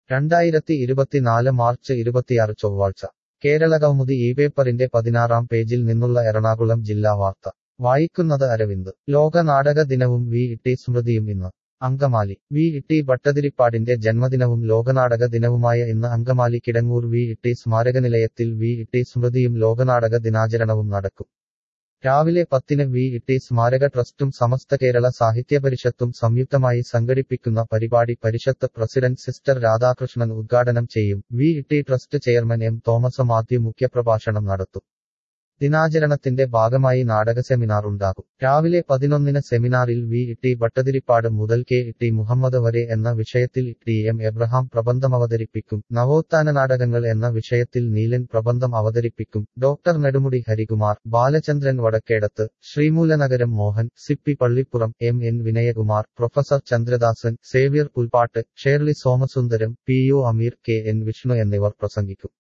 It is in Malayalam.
രണ്ടായിരത്തി ഇരുപത്തിനാല് മാർച്ച് ഇരുപത്തിയാറ് ചൊവ്വാഴ്ച കേരള കൗമുദി ഈ പേപ്പറിന്റെ പതിനാറാം പേജിൽ നിന്നുള്ള എറണാകുളം ജില്ലാ വാർത്ത വായിക്കുന്നത് അരവിന്ദ് ലോക നാടക ദിനവും വി ഇട്ടി സ്മൃതിയും ഇന്ന് അങ്കമാലി വി ഇട്ടി ഭട്ടതിരിപ്പാടിന്റെ ജന്മദിനവും ലോകനാടക ദിനവുമായ ഇന്ന് അങ്കമാലി കിടങ്ങൂർ വി ഇട്ടി സ്മാരകനിലയത്തിൽ വി ഇട്ടി സ്മൃതിയും ലോകനാടക ദിനാചരണവും നടക്കും രാവിലെ പത്തിന് വി ഇട്ടി സ്മാരക ട്രസ്റ്റും സമസ്ത കേരള സാഹിത്യപരിഷത്തും സംയുക്തമായി സംഘടിപ്പിക്കുന്ന പരിപാടി പരിഷത്ത് പ്രസിഡന്റ് സിസ്റ്റർ രാധാകൃഷ്ണൻ ഉദ്ഘാടനം ചെയ്യും V Itty trust chairman M Thomas Mathew മുഖ്യപ്രഭാഷണം നടത്തും ദിനാചരണത്തിന്റെ ഭാഗമായി നാടക സെമിനാർ ഉണ്ടാകും രാവിലെ പതിനൊന്നിന് സെമിനാറിൽ വി ഇട്ടി ഭട്ടതിരിപ്പാട് മുതൽ കെ ഇട്ടി മുഹമ്മദ് വരെ എന്ന വിഷയത്തിൽ ടി എം എബ്രഹാം പ്രബന്ധം അവതരിപ്പിക്കും നവോത്ഥാന നാടകങ്ങൾ എന്ന വിഷയത്തിൽ നീലൻ പ്രബന്ധം അവതരിപ്പിക്കും doctor Nedumudi Harikumar Balachandran Vadakkedath Sreemoolanagaram Mohan Sippy Pallippuram M N Vinayakumar professor Chandradasan Xavier Pulpattu Shirley Somasundaram P U Ameer K N Vishnu എന്നിവർ പ്രസംഗിക്കും